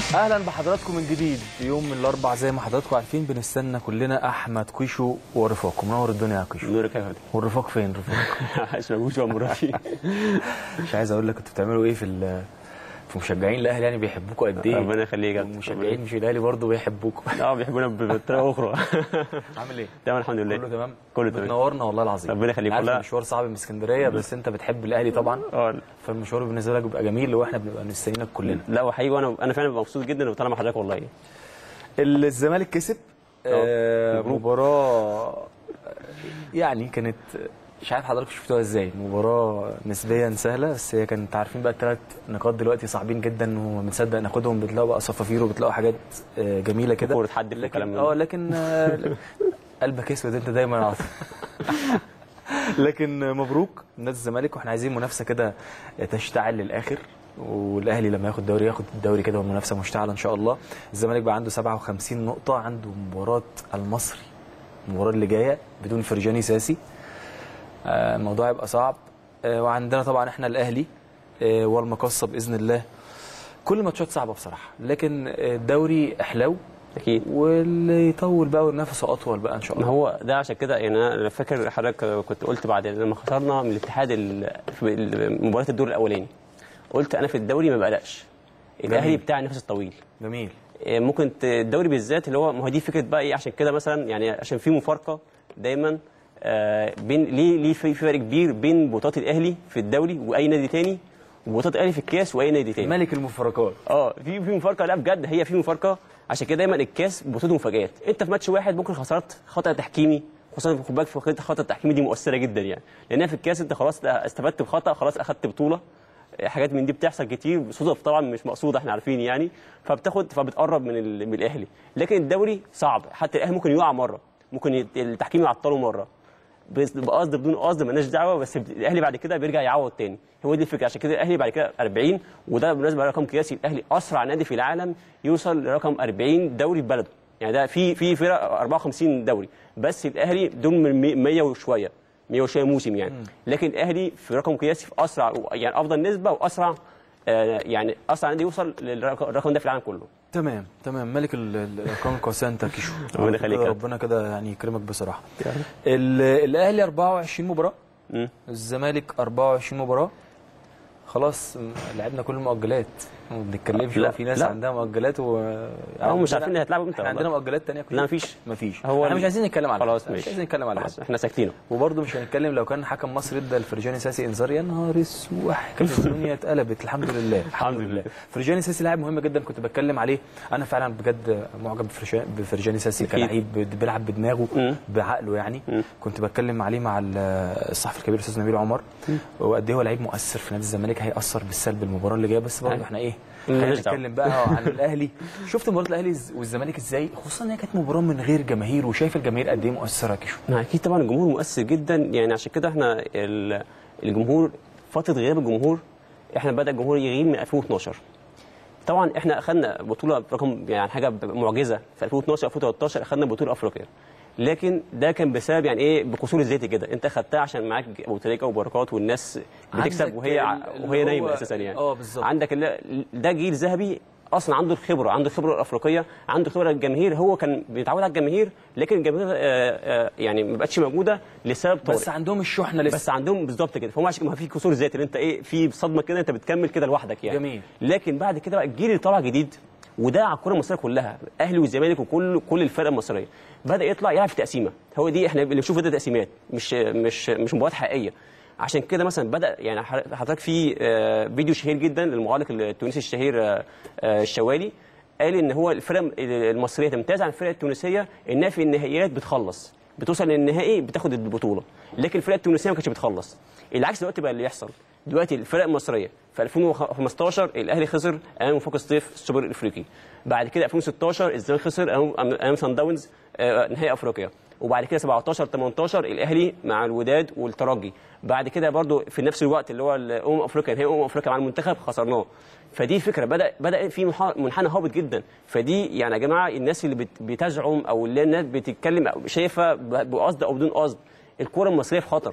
اهلا بحضراتكم من جديد يوم من الاربع زي ما حضراتكم عارفين بنستنى كلنا احمد كويشو ورفاق منور الدنيا يا كويشو نورك يا كابتن والرفاق فين رفاق عايش موجود ولا مرافي مش عايز اقول لك كنتوا بتعملوا ايه في ال- في مشجعين الاهلي يعني بيحبوكوا قد ايه ربنا يخليك يا كابتن. والمشجعين مش الاهلي برضه بيحبوكوا اه بيحبونا بطريقه اخرى عامل ايه تمام الحمد لله كله تمام كله تمام. بتنورنا والله العظيم ربنا يخليك. عارف والله. المشوار صعب من اسكندريه بس انت بتحب الاهلي طبعا اه فالمشوار بالنسبه لك بيبقى جميل واحنا بنبقى مستنيينك كلنا لا وحقيقي وانا انا فعلا ببقى مبسوط جدا اني بطلع مع حضرتك والله الزمالك كسب آه مبروك. مباراة يعني كانت مش عارف حضرتك شفتوها ازاي مباراة نسبيا سهلة بس هي كانت عارفين بقى الثلاث نقاط دلوقتي صعبين جدا ومتصدق ناخدهم بتلاقوا بقى صفافير وبتلاقوا حاجات آه، جميلة كده كورة حد في الكلام لكن ده. اه لكن آه، قلبك اسود انت دايما يا عاطف لكن مبروك نادي الزمالك واحنا عايزين منافسه كده تشتعل للاخر والاهلي لما ياخد دوري ياخد الدوري كده والمنافسه مشتعله ان شاء الله الزمالك بقى عنده 57 نقطه عنده مباراه المصري المباراه اللي جايه بدون فرجاني ساسي آه، الموضوع هيبقى صعب آه، وعندنا طبعا احنا الاهلي آه، والمقصه باذن الله كل الماتشات صعبه بصراحه لكن آه، الدوري احلو اكيد واللي يطول بقى والنفس اطول بقى ان شاء ما الله هو ده عشان كده يعني انا فاكر حضرتك كنت قلت بعد لما خسرنا من الاتحاد ال- في مباراه الدور الاولاني قلت انا في الدوري ما بقلقش الاهلي جميل. بتاع النفس الطويل جميل إيه، ممكن ت- الدوري بالذات اللي هو ما هو دي فكره بقى ايه عشان كده مثلا يعني عشان في مفارقه دايما آه، بين ليه ليه في في فرق كبير بين بطولات الاهلي في الدوري واي نادي تاني وبطولات الاهلي في الكاس واي نادي تاني ملك المفارقات اه في في مفارقه لا بجد هي في مفارقه عشان كده دايما الكاس بطوله مفاجات انت في ماتش واحد ممكن خسرت خطا تحكيمي خصوصا خد بالك في خطا خطا التحكيمي دي مؤثره جدا يعني لانها في الكاس انت خلاص استفدت بخطا خلاص اخدت بطوله حاجات من دي بتحصل كتير صدف طبعا مش مقصوده احنا عارفين يعني فبتاخد فبتقرب من ال- من الاهلي لكن الدوري صعب حتى الاهلي ممكن يقع مره ممكن يت- التحكيم يعطله مره بس- بقصد بدون قصد مالناش دعوه بس الاهلي بعد كده بيرجع يعوض تاني هو دي الفكره عشان كده الاهلي بعد كده 40 وده بالنسبه لرقم قياسي الاهلي اسرع نادي في العالم يوصل لرقم 40 دوري في بلده يعني ده في في فرق 54 دوري بس الاهلي دول من 100 وشويه 100 وشويه موسم يعني لكن الاهلي في رقم قياسي في اسرع يعني افضل نسبه واسرع آه، يعني اسرع نادي يوصل للرقم ده في العالم كله تمام تمام ملك ال- ال- الارقام القياسيه انت كيشو ربنا يخليك يا رب. ربنا كده يعني يكرمك بصراحه ال- الاهلي 24 مباراه مم. الزمالك 24 مباراه خلاص م- لعبنا كل المؤجلات ما بنتكلمش لا، بقى في ناس لا. عندها مؤجلات و هم مش عارفين هيتلعبوا امتى احنا والله. عندنا مؤجلات ثانيه لا، مفيش. مفيش هو احنا ال- مش عايزين نتكلم على خلاص حد. مش ماشي عايزين نتكلم على حد خلاص، احنا ساكتينه وبرضه مش هنتكلم لو كان حكم مصر ادى الفرجاني ساسي انذار يا نهار اسوح كانت الدنيا اتقلبت الحمد لله الحمد لله. فرجاني ساسي لاعب مهم جدا كنت بتكلم عليه انا فعلا بجد معجب بفرجا- بفرجاني ساسي أكيد. كلاعب بيلعب بدماغه مم. بعقله يعني مم. كنت بتكلم عليه مع ال- الصحفي الكبير الاستاذ نبيل عمر وقد ايه هو لعيب مؤثر في نادي الزمالك هيأثر بالسلب المباراه اللي جايه بس برضه أيوة. احنا ايه مالناش خلينا دعوة. نتكلم بقى عن الاهلي شفت مباراه الاهلي والزمالك ازاي خصوصا ان هي كانت مباراه من غير جماهير وشايف الجماهير قد ايه مؤثره يا كيشو ما اكيد طبعا الجمهور مؤثر جدا يعني عشان كده احنا ال- الجمهور فتره غياب الجمهور احنا بدا الجمهور يغيب من 2012 طبعا احنا اخذنا بطوله رقم يعني حاجه معجزه في 2012 2013 اخذنا بطوله افريقيا لكن ده كان بسبب يعني ايه بقصور الذاتي كده انت خدتها عشان معاك ابو تريكه وبركات والناس بتكسب عندك وهي ع- ال- وهي اللي نايمه هو- اساسا يعني اه بالظبط. عندك ال- ده جيل ذهبي اصلا عنده الخبره عنده الخبره الافريقيه عنده الخبره الجماهير هو كان بيتعود على الجماهير لكن الجماهير آه، آه، يعني ما بقتش موجوده لسبب طارئ بس عندهم الشحنه لسه بس عندهم بالظبط كده فهم عشان ما في كسور ذاتي اللي انت ايه في صدمه كده انت بتكمل كده لوحدك يعني جميل. لكن بعد كده بقى الجيل اللي طالع جديد وده على الكره المصريه كلها اهلي والزمالك وكل كل الفرق المصريه بدا يطلع يلعب في تقسيمه هو دي احنا اللي بنشوف ده تقسيمات مش مش مش مباريات حقيقيه عشان كده مثلا بدا يعني حضرتك في آه، فيديو شهير جدا للمعلق التونسي الشهير آه، آه، الشوالي قال ان هو الفرق المصريه تمتاز عن الفرق التونسيه انها في النهائيات بتخلص بتوصل للنهائي بتاخد البطوله لكن الفرق التونسيه ما كانتش بتخلص العكس دلوقتي بقى اللي يحصل دلوقتي الفرق المصريه في 2015 الاهلي خسر امام وفاق الصيف السوبر الافريقي بعد كده 2016 الزمالك خسر امام امام سان داونز آه، نهائي افريقيا وبعد كده 17 18 الاهلي مع الوداد والترجي بعد كده برضو في نفس الوقت اللي هو الامم افريقيا نهائي امم افريقيا مع المنتخب خسرناه فدي فكره بدا بدا في منح- منحنى هابط جدا فدي يعني يا جماعه الناس اللي بت- بتزعم او اللي الناس بتتكلم أو شايفه ب- بقصد او بدون قصد الكره المصريه في خطر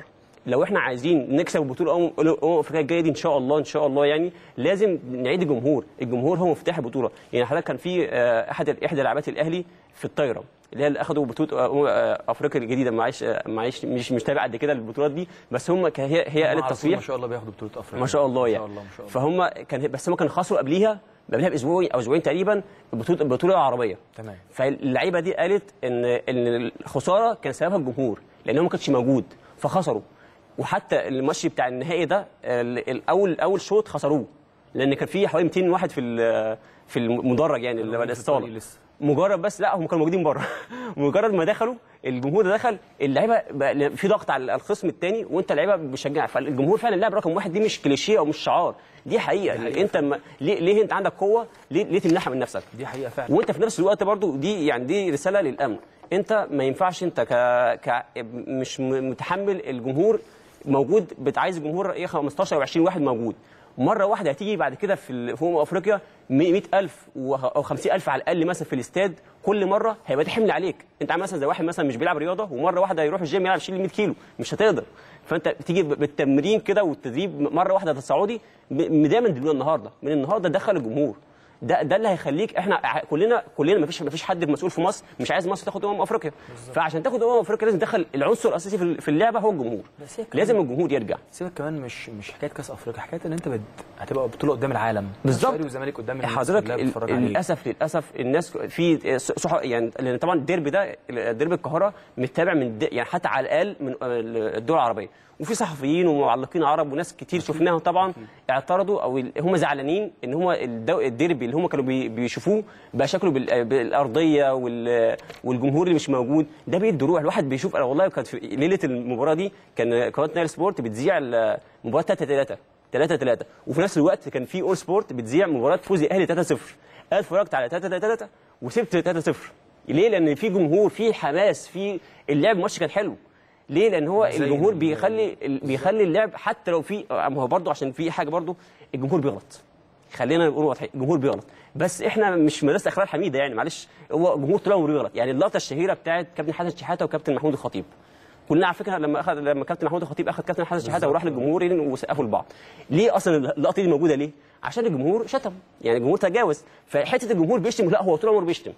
لو احنا عايزين نكسب البطوله الامم الامم الافريقيه الجايه دي ان شاء الله ان شاء الله يعني لازم نعيد الجمهور الجمهور هو مفتاح البطوله يعني حضرتك كان في آه، احد احدى لاعبات الاهلي في الطايره اللي هي اللي اخذوا بطوله آه، آه، افريقيا الجديده معلش آه، معلش مش مش تابع قد كده البطولات دي بس هم كان- هي هي قالت على طول تصريح ما شاء الله بياخدوا بطوله افريقيا ما شاء الله ما يعني شاء الله ما شاء الله فهم كان بس هم كانوا خسروا قبليها قبلها باسبوع او اسبوعين تقريبا بطوله البطوله العربيه تمام. فاللعيبه دي قالت ان ان الخساره كان سببها الجمهور لان هو ما كانش موجود فخسروا وحتى الماتش بتاع النهائي ده ال- الاول اول شوط خسروه لان كان في حوالي 200 واحد في ال- في المدرج يعني اللي موجودين في الصاله الطريق لسه. مجرد بس لا هم كانوا موجودين بره مجرد ما دخلوا الجمهور ده دخل اللعيبه بقى في ضغط على الخصم الثاني وانت اللعيبه بتشجع فالجمهور فعلا اللاعب رقم واحد دي مش كليشيه او مش شعار دي حقيقه, حقيقة انت ما ليه, ليه انت عندك قوه ليه, ليه تمنحها من نفسك دي حقيقه فعلا وانت في نفس الوقت برضو دي يعني دي رساله للامن انت ما ينفعش انت ك, ك مش م- متحمل الجمهور موجود بتعايز الجمهور ايه 15 او 20 واحد موجود مره واحده هتيجي بعد كده في ال- في امم افريقيا 100000 او 50000 على الاقل مثلا في الاستاد كل مره هيبقى ده حمل عليك انت عامل مثلا زي واحد مثلا مش بيلعب رياضه ومره واحده هيروح الجيم يلعب يشيل 100 كيلو مش هتقدر فانت بتيجي ب- بالتمرين كده والتدريب مره واحده تصاعدي ب- دايما من النهارده من النهارده دخل الجمهور ده ده اللي هيخليك احنا ع- كلنا كلنا مفيش مفيش حد مسؤول في مصر مش عايز مصر تاخد امم افريقيا فعشان تاخد امم افريقيا لازم تدخل العنصر الاساسي في ال- في اللعبه هو الجمهور بس هي كمان- لازم الجمهور يرجع سيبك كمان مش مش حكايه كاس افريقيا حكايه ان انت بت... هتبقى بطوله قدام العالم بالظبط. الاهلي والزمالك قدام الناس حضرتك كلها ال- بتتفرج عليه. للاسف للاسف الناس في صح يعني لان طبعا الديربي ده ديربي القاهره متابع من الد- يعني حتى على الاقل من الدول العربيه وفي صحفيين ومعلقين عرب وناس كتير شفناهم طبعا اعترضوا او ال- هم زعلانين ان هم الدو- الديربي اللي هم كانوا بي- بيشوفوه بقى شكله بال- بالارضيه وال- والجمهور اللي مش موجود ده بيدي روح الواحد بيشوف انا والله كانت في ليله المباراه دي كان قناه نايل سبورت بتذيع المباراه 3 3 3 3 وفي نفس الوقت كان في اول سبورت بتذيع مباراه فوز الاهلي 3 0 انا اتفرجت على 3 3 وسبت 3 0 ليه؟ لان في جمهور في حماس في اللعب الماتش كان حلو ليه؟ لان هو زي الجمهور ال- بيخلي ال- بيخلي اللعب حتى لو في ما هو برضه عشان في حاجه برضه الجمهور بيغلط خلينا نقول واضحين الجمهور بيغلط بس احنا مش مدرسه اخلاق حميده يعني معلش هو الجمهور طول عمره بيغلط يعني اللقطه الشهيره بتاعت كابتن حسن شحاته وكابتن محمود الخطيب كلنا على فكره لما اخذ لما كابتن محمود الخطيب اخذ كابتن حسن شحاته وراح للجمهور وسقفوا لبعض ليه اصلا اللقطه دي موجوده ليه عشان الجمهور شتم يعني الجمهور تجاوز فحته الجمهور بيشتم لا هو طول عمره بيشتم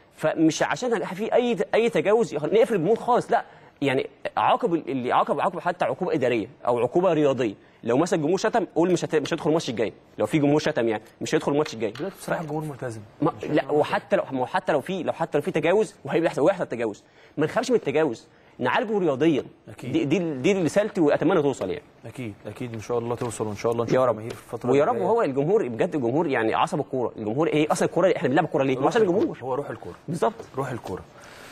فمش عشان في اي اي تجاوز يخ- نقفل الجمهور خالص لا يعني عاقب اللي عاقب عاقب حتى عقوبه اداريه او عقوبه رياضيه لو مثلا الجمهور شتم قول مش هت... مش هيدخل الماتش الجاي لو في جمهور شتم يعني مش هيدخل الماتش الجاي دلوقتي بصراحه الجمهور ملتزم ما لا وحتى لو ما هو حتى لو في لو حتى لو في تجاوز وهيحصل ويحصل تجاوز ما نخافش من التجاوز نعالجه رياضيا أكيد. دي دي, دي رسالتي واتمنى توصل يعني اكيد اكيد ان شاء الله توصل وان شاء الله نشوف يا رب جماهير في الفتره ويا رب الجاية. هو الجمهور بجد الجمهور يعني عصب الكوره الجمهور ايه اصلا الكوره احنا بنلعب الكوره ليه؟ ما روح عشان الكورة. الجمهور هو روح الكوره بالظبط روح الكوره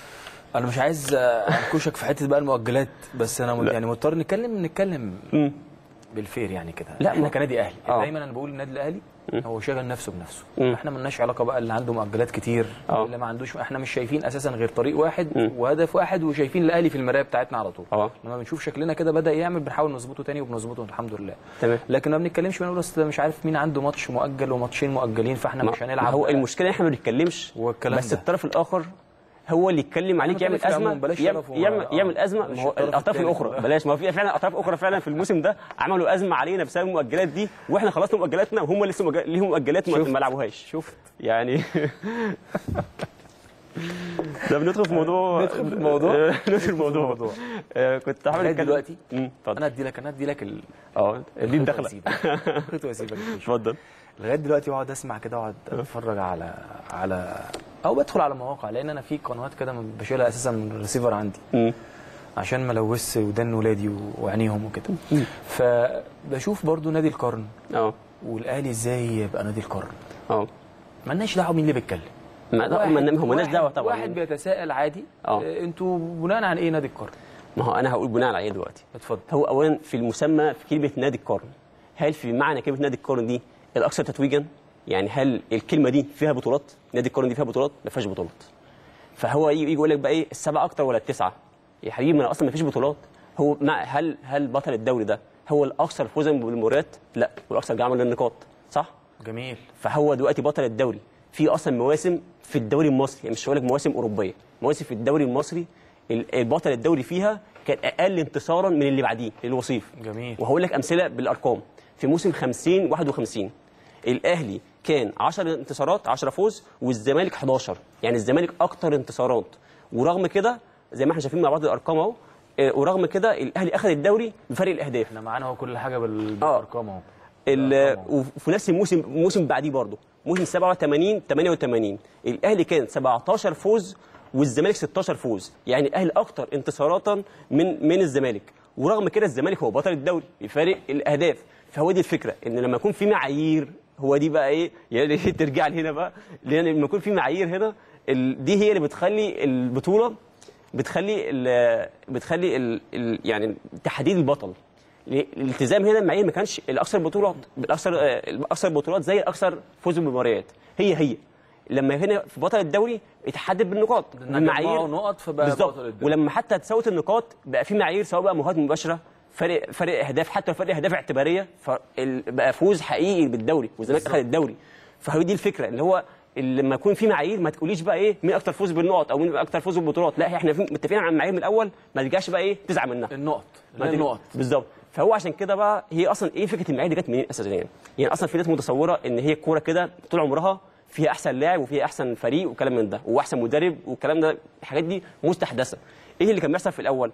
انا مش عايز آه، انكشك في حته بقى المؤجلات بس انا م- يعني مضطر نتكلم نتكلم مم. بالفير يعني كده لا، احنا ما- كنادي اهلي آه. دايما انا بقول النادي الاهلي هو شاغل نفسه بنفسه مم. احنا ملناش علاقه بقى اللي عنده مؤجلات كتير آه. اللي ما عندوش احنا مش شايفين اساسا غير طريق واحد مم. وهدف واحد وشايفين الاهلي في المرايه بتاعتنا على طول اه لما بنشوف شكلنا كده بدا يعمل بنحاول نظبطه تاني وبنظبطه الحمد لله تمام لكن ما بنتكلمش بنقول اصل مش عارف مين عنده ماتش مؤجل وماتشين مؤجلين فاحنا ما- مش هنلعب هو المشكله احنا ما بنتكلمش والكلام بس ده. الطرف الاخر هو اللي يتكلم عليك بنتكلم يعمل في العموم، ازمه بلاش يعمل شرف و- يعمل, آه. يعمل ازمه بلاش ما هو الطرف الاطراف التالت. الاخرى بلاش ما هو في فعلا اطراف اخرى فعلا في الموسم ده عملوا ازمه علينا بسبب المؤجلات دي واحنا خلصنا مؤجلاتنا وهم لسه مؤجل- ليهم مؤجلات ما شفت. ما لعبوهاش شفت يعني ده بندخل في موضوع ندخل في الموضوع؟ ندخل في الموضوع آه، كنت حابب لغاية اتكلم دلوقتي؟ امم اتفضل انا ادي لك انا ادي لك ال... اه دي الدخله خد واسيبك اتفضل لغايه دلوقتي بقعد اسمع كده واقعد اتفرج على على او بدخل على مواقع لان انا في قنوات كده بشيلها اساسا من الريسيفر عندي مم. عشان ما الوث ودان ولادي و- وعينيهم وكده فبشوف برضو نادي القرن اه والاهلي ازاي يبقى نادي القرن اه مالناش دعوه مين اللي بيتكلم ما ده- ما- هو مالناش دعوه طبعا واحد بيتساءل عادي آه. آه، انتوا بناء عن ايه نادي القرن ما هو انا هقول بناء على ايه دلوقتي اتفضل هو اولا في المسمى في كلمه نادي القرن هل في معنى كلمه نادي القرن دي الاكثر تتويجا يعني هل الكلمه دي فيها بطولات نادي القرن دي فيها بطولات ما فيهاش بطولات فهو يجي يجي يقول لك بقى ايه السبعه اكتر ولا التسعه يا حبيبي ما اصلا ما فيش بطولات هو مع هل هل بطل الدوري ده هو الاكثر فوزا بالمباريات لا والاكثر جمعا للنقاط صح جميل فهو دلوقتي بطل الدوري في اصلا مواسم في الدوري المصري يعني مش هقول لك مواسم اوروبيه مواسم في الدوري المصري ال- البطل الدوري فيها كان اقل انتصارا من اللي بعديه الوصيف جميل. وهقول لك امثله بالارقام في موسم 50 51 الاهلي كان 10 انتصارات 10 فوز والزمالك 11 يعني الزمالك اكتر انتصارات ورغم كده زي ما احنا شايفين مع بعض الارقام اهو آه، ورغم كده الاهلي اخذ الدوري بفرق الاهداف احنا معانا هو كل حاجه بال- بالارقام اهو ال- وفي نفس الموسم موسم بعديه برضه موسم 87 88 الاهلي كان 17 فوز والزمالك 16 فوز يعني الاهلي اكتر انتصارات من من الزمالك ورغم كده الزمالك هو بطل الدوري بفارق الاهداف فهو دي الفكره ان لما يكون في معايير هو دي بقى ايه يعني ترجع لي هنا بقى لان لما يكون في معايير هنا ال- دي هي اللي بتخلي البطوله بتخلي ال بتخلي ال ال يعني تحديد البطل الالتزام هنا المعايير ما كانش الاكثر بطولات الاكثر آه، الاكثر بطولات زي الاكثر فوز بالمباريات هي هي لما هنا في بطل الدوري اتحدد بالنقاط جمعوا نقط فبقى بالظبط بطل الدوري. ولما حتى تساوت النقاط بقى في معايير سواء بقى مهارات مباشره فرق فرق اهداف حتى لو فرق اهداف اعتباريه فال- بقى فوز حقيقي بالدوري والزمالك اخذ الدوري فهي دي الفكره اللي هو اللي لما يكون في معايير ما تقوليش بقى ايه مين اكتر فوز بالنقط او مين اكتر فوز بالبطولات لا احنا في- متفقين على المعايير من الاول ما ترجعش بقى ايه تزعل منها النقط ما لا دي- النقط بالظبط فهو عشان كده بقى هي اصلا ايه فكره المعايير دي جت منين اساسا يعني يعني اصلا في ناس متصوره ان هي الكوره كده طول عمرها فيها احسن لاعب وفيها احسن فريق وكلام من ده واحسن مدرب والكلام ده الحاجات دي مستحدثه ايه اللي كان بيحصل في الاول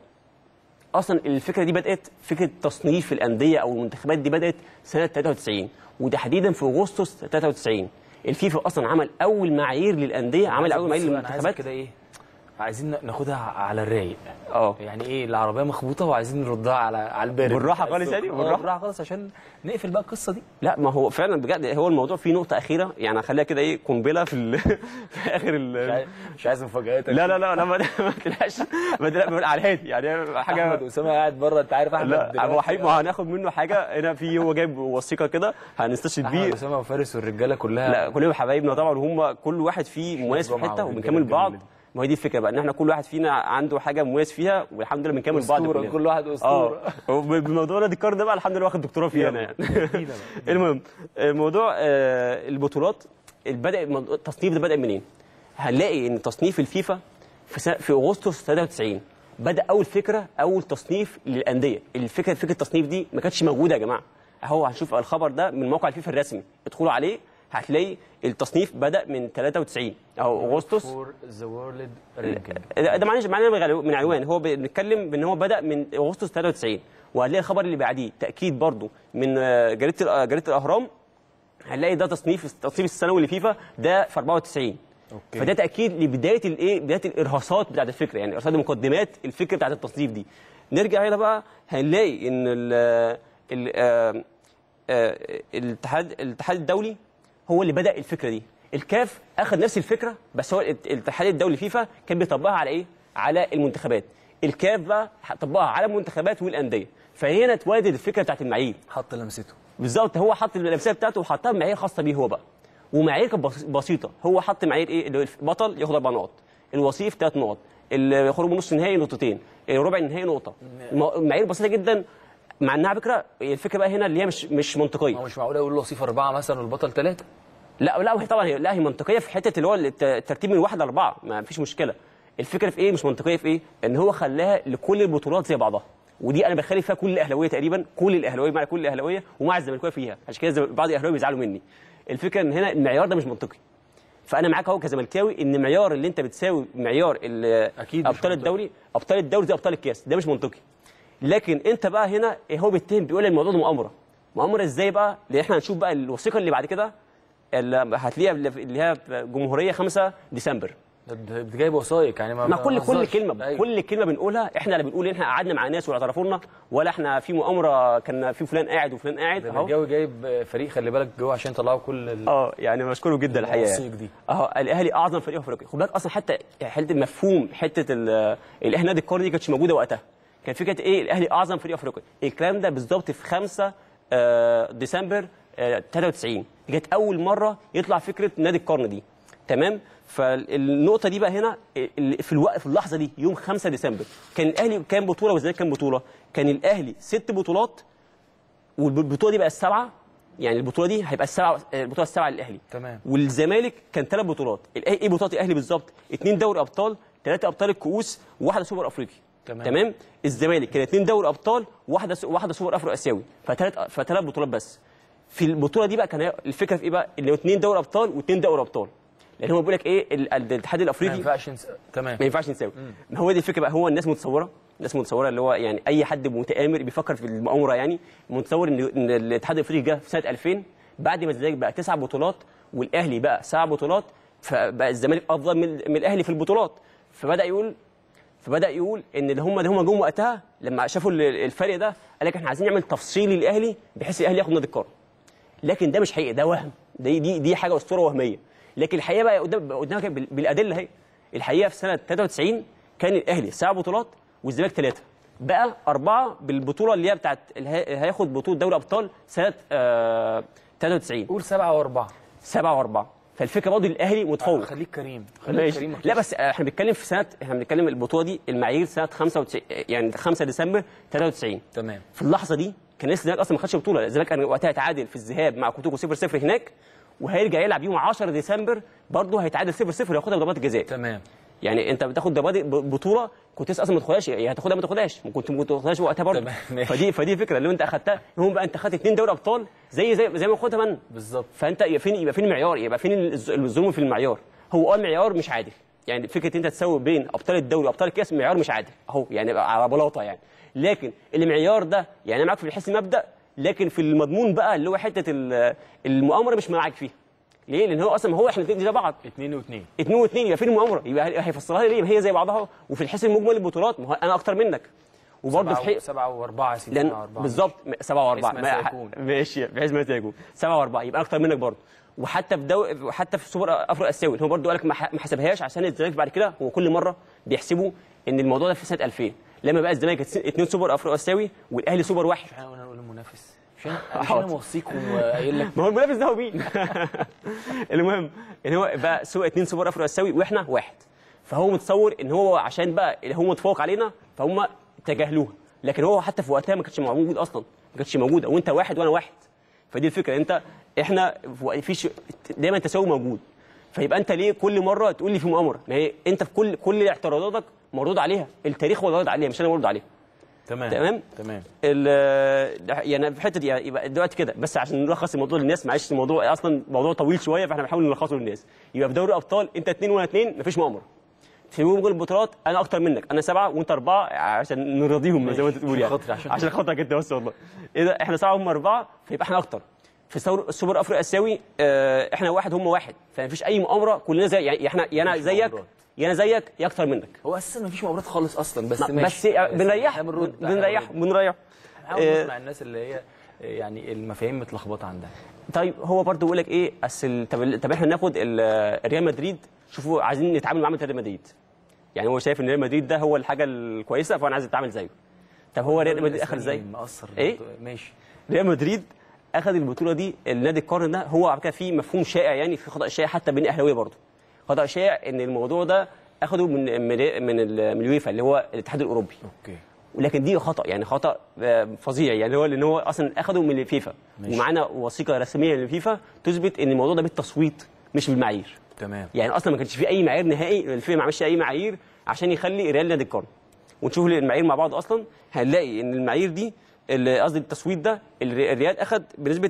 اصلا الفكره دي بدات فكره تصنيف الانديه او المنتخبات دي بدات سنه 93 وتحديدا في اغسطس 93 الفيفا اصلا عمل اول معايير للانديه عمل اول معايير بص بقى، أنا عايزك للمنتخبات كده ايه عايزين ناخدها على الرايق اه يعني ايه العربيه مخبوطه وعايزين نردها على على البارد بالراحة خالص يعني؟ آه، بالراحة؟ بالراحه خالص عشان نقفل بقى القصه دي لا ما هو فعلا بجد هو الموضوع فيه نقطه اخيره يعني هخليها كده ايه قنبله في ال... في اخر ال... مش عايز مش عايز مفاجآت لا لا لا لا ما ما تقلقش ما تقلقش بقول على الهادي يعني حاجه احمد اسامه قاعد بره انت عارف احمد لا دلوقتي هو حبيبي ما هناخد منه حاجه هنا في هو جايب وثيقه كده هنستشهد احمد بيه اسامه وفارس والرجاله كلها لا كلهم حبايبنا طبعا وهم كل واحد فيه مميز في جمعة حته والرجالة وبنكمل بعض الجميلة ما هي دي الفكره بقى ان احنا كل واحد فينا عنده حاجه مميز فيها والحمد لله بنكمل بعض أسطورة، كلنا. كل واحد أسطورة. اه بالموضوع ده الكار ده بقى الحمد لله واخد دكتوراه فيه انا يعني ادينا بقى. المهم موضوع آه، البطولات بدا الموضوع- التصنيف ده بدا منين؟ هنلاقي ان تصنيف الفيفا في سنة في اغسطس 93 بدا اول فكره اول تصنيف للانديه الفكره فكره التصنيف دي ما كانتش موجوده يا جماعه اهو هنشوف الخبر ده من موقع الفيفا الرسمي ادخلوا عليه هتلاقي التصنيف بدا من 93 اهو اغسطس فور ذا وورلد رانكينج ده ده معناه معناه من غلو- من عنوان هو بنتكلم بان هو بدا من اغسطس 93 وهنلاقي الخبر اللي بعديه تاكيد برضو من آه، جريده الأ- جريده الاهرام هنلاقي ده تصنيف التصنيف السنوي لفيفا ده في 94 أوكي. فده تاكيد لبدايه الايه بدايه الارهاصات بتاعت الفكره يعني ارهاصات مقدمات الفكره بتاعت التصنيف دي نرجع هنا بقى هنلاقي ان ال ال آه، آه، الاتحاد الاتحاد الدولي هو اللي بدا الفكره دي الكاف اخذ نفس الفكره بس هو الات- الاتحاد الدولي فيفا كان بيطبقها على ايه على المنتخبات الكاف بقى طبقها على المنتخبات والانديه فهنا اتولدت الفكره بتاعت المعايير حط لمسته بالظبط هو حط اللمسيه بتاعته وحطها بمعايير خاصه بيه هو بقى ومعايير كانت بس- بسيطه هو حط معايير ايه اللي هو البطل ياخد اربع نقط الوصيف ثلاث نقط اللي يخرج من نص النهائي نقطتين ربع النهائي نقطه م- معايير بسيطه جدا مع انها على فكره الفكره بقى هنا اللي هي مش مش منطقيه ما هو مش معقول اقول له صفر اربعه مثلا والبطل ثلاثه لا لا هي طبعا هي لا هي منطقيه في حته اللي هو الت- الترتيب من واحد لاربعه ما فيش مشكله الفكره في ايه مش منطقيه في ايه ان هو خلاها لكل البطولات زي بعضها ودي انا بخالف فيها كل الاهلاويه تقريبا كل الاهلاويه مع كل الاهلاويه ومع الزملكاويه فيها عشان كده الزم- بعض الاهلاويه بيزعلوا مني الفكره ان هنا المعيار ده مش منطقي فانا معاك اهو كزملكاوي ان معيار اللي انت بتساوي معيار ال- أكيد مش ابطال منطقي. الدوري ابطال الدوري زي ابطال الكاس ده مش منطقي لكن انت بقى هنا هو بيتهم بيقول الموضوع ده مؤامره مؤامره ازاي بقى لان احنا هنشوف بقى الوثيقه اللي بعد كده اللي هتلاقيها اللي هي جمهوريه 5 ديسمبر ده- ده ده جايب وثائق يعني ما ما كل كل نهزرش. كلمه أيوة. كل كلمه بنقولها احنا لا بنقول ان احنا قعدنا مع ناس واعترفوا لنا ولا احنا في مؤامره كان في فلان قاعد وفلان قاعد ده اهو الجو جايب فريق خلي بالك جوه عشان يطلعوا كل ال... اه يعني مشكور جدا الحقيقه الوثيق يعني. دي. اه الاهلي اعظم فريق في افريقيا خد بالك اصلا حتى حته مفهوم حته ال- الاهلي نادي القرن دي كانتش موجوده وقتها كان فكره ايه الاهلي اعظم فريق افريقيا الكلام ده بالظبط في 5 آه، ديسمبر آه، 93 دي كانت اول مره يطلع فكره نادي القرن دي تمام فالنقطه دي بقى هنا ال- في الوقت في اللحظه دي يوم 5 ديسمبر كان الاهلي كام بطوله والزمالك كام بطوله كان الاهلي ست بطولات والبطوله دي بقى السبعه يعني البطوله دي هيبقى السبعه البطوله السبعه للاهلي تمام. والزمالك كان ثلاث بطولات الأه- ايه بطولات الاهلي بالظبط اثنين دوري ابطال ثلاثه ابطال الكؤوس وواحده سوبر افريقي تمام. تمام الزمالك كان اثنين دوري ابطال وواحده س- واحده سوبر افرو اسيوي فثلاث فثلاث بطولات بس في البطوله دي بقى كان هي- الفكره في ايه بقى ان اثنين دوري ابطال واثنين دوري ابطال لان هو بيقول لك ايه ال- ال- الاتحاد ما الافريقي ينفعش نس... تمام ما ينفعش نساوي ما هو دي الفكره بقى هو الناس متصوره الناس متصوره اللي هو يعني اي حد متآمر بيفكر في المؤامره يعني متصور ان ان الاتحاد الافريقي جه في سنه 2000 بعد ما الزمالك بقى تسع بطولات والاهلي بقى سبع بطولات فبقى الزمالك افضل من من الاهلي في البطولات فبدا يقول فبدا يقول ان اللي هم اللي هم جم وقتها لما شافوا ال- الفرق ده قال لك احنا عايزين نعمل تفصيل للاهلي بحيث الاهلي ياخد نادي القرن لكن ده مش حقيقي ده وهم دي دي دي حاجه اسطوره وهميه لكن الحقيقه بقى قدام قدامك بال- بالادله اهي الحقيقه في سنه 93 كان الاهلي سبع بطولات والزمالك ثلاثه بقى اربعه بالبطوله اللي هي بتاعت اللي هي- هياخد بطوله دوري ابطال سنه آه 93 قول سبعة وأربعة سبعه واربعه فالفكره برضه الاهلي متفوق خليك كريم خليك ماشي كريم لا بس احنا بنتكلم في سنه احنا بنتكلم البطوله دي المعايير سنه 95 يعني 5 ديسمبر 93 تمام في اللحظه دي كان لسه الزمالك اصلا ما خدش بطوله الزمالك كان وقتها تعادل في الذهاب مع كوتوكو 0 0 هناك وهيرجع يلعب يوم 10 ديسمبر برضه هيتعادل 0 0 وياخدها بضربات الجزاء تمام يعني انت بتاخد ضربات ب- بطوله كنت لسه اصلا ما تاخدهاش يعني هتاخدها ما تاخدهاش كنت ما تاخدهاش وقتها برضه تمام، ماشي. فدي فدي فكره اللي انت اخدتها هم بقى انت خدت اثنين دوري ابطال زي زي زي ما خدها من بالظبط فانت يبقى فين يبقى فين المعيار يبقى فين الز- الظلم في المعيار هو اه المعيار مش عادل يعني فكره انت تساوي بين ابطال الدوري وابطال الكاس معيار مش عادل اهو يعني بقى على بلاطه يعني لكن المعيار ده يعني أنا معاك في حيث المبدا لكن في المضمون بقى اللي هو حته ال- المؤامره مش معاك فيها ليه؟ لان هو اصلا ما هو احنا الاثنين زي بعض اتنين واتنين اتنين واتنين يبقى فين المؤامره؟ يبقى هيفسرها لي ليه؟ ما هي زي بعضها وفي الحس المجمل البطولات ما هو انا اكتر منك وبرضه في سبعة, حق و... سبعة وأربعة يا سيدي سبعة لان وأربعة بالظبط م- سبعة وأربعة بحيث ما ما- سيكون. ماشي بحيث ما سيكون سبعة وأربعة يبقى أنا أكتر منك برضه وحتى في دو... حتى في سوبر أفريقيا آسيوي هو برضه قال لك ما ح- ما حسبهاش عشان الزمالك بعد كده هو كل مرة بيحسبوا إن الموضوع ده في سنة 2000 لما بقى الزمالك ات- اتنين سوبر أفريقيا آسيوي والأهلي سوبر واحد احنا قلنا نقول المنافس مش انا مش انا حاضر. موصيك وقايل لك ما هو المنافس ده هو مين؟ المهم ان هو بقى سوى اتنين سوبر افريقيا اسيوي واحنا واحد فهو متصور ان هو عشان بقى اللي هو متفوق علينا فهم تجاهلوها لكن هو حتى في وقتها ما كانش موجود اصلا ما كانتش موجوده وانت واحد وانا واحد فدي الفكره انت احنا في فيش دايما تساوي موجود فيبقى انت ليه كل مره تقول لي في مؤامره ما هي انت في كل كل اعتراضاتك مردود عليها التاريخ هو اللي رد عليها مش انا اللي برد عليها تمام تمام تمام ال- يعني في الحته دي يبقى دلوقتي كده بس عشان نلخص الموضوع للناس معلش الموضوع اصلا موضوع طويل شويه فاحنا بنحاول نلخصه للناس يبقى في دوري الابطال انت اثنين وانا اثنين مفيش مؤامره في مجمل البطولات انا اكتر منك انا سبعه وانت اربعه عشان نرضيهم زي ما انت تقول يعني خاطري، عشان عشان خاطرك انت بس والله ايه ده احنا سبعه هم اربعه فيبقى احنا اكتر في السور- السوبر افريقيا اسيوي اه احنا واحد هم واحد فمفيش اي مؤامره كلنا زي يعني احنا يا انا مفيش زيك مؤامرات. يا انا زيك يا اكتر منك هو اساسا مفيش مؤامرات خالص اصلا بس بس ماشي بنريح احنا بنرد بنريح بنريح نحاول آه، نسمع الناس اللي هي يعني المفاهيم متلخبطه عندها طيب هو برضه بيقول لك ايه اصل طب طب احنا ناخد ال- ريال مدريد شوفوا عايزين نتعامل معاه مثل ريال مدريد يعني هو شايف ان ريال مدريد ده هو الحاجه الكويسه فانا عايز اتعامل زيه طب هو ريال مدريد اخذ ازاي مقصر إيه؟ ماشي ريال مدريد اخذ البطوله دي النادي القرن ده هو على فكره في مفهوم شائع يعني في خطا شائع حتى بين الاهلاويه برضه خطا شائع ان الموضوع ده اخده من من من ال- من اليويفا اللي هو الاتحاد الاوروبي اوكي ولكن دي خطا يعني خطا آه، فظيع يعني هو لان هو اصلا اخده من الفيفا ماشي. ومعانا وثيقه رسميه للفيفا تثبت ان الموضوع ده بالتصويت مش بالمعايير تمام يعني اصلا ما كانش في اي معايير نهائي الفيفا ما عملش اي معايير عشان يخلي ريال نادي القرن ونشوف المعايير مع بعض اصلا هنلاقي ان المعايير دي اللي قصدي التصويت ده الري- الريال اخد بنسبه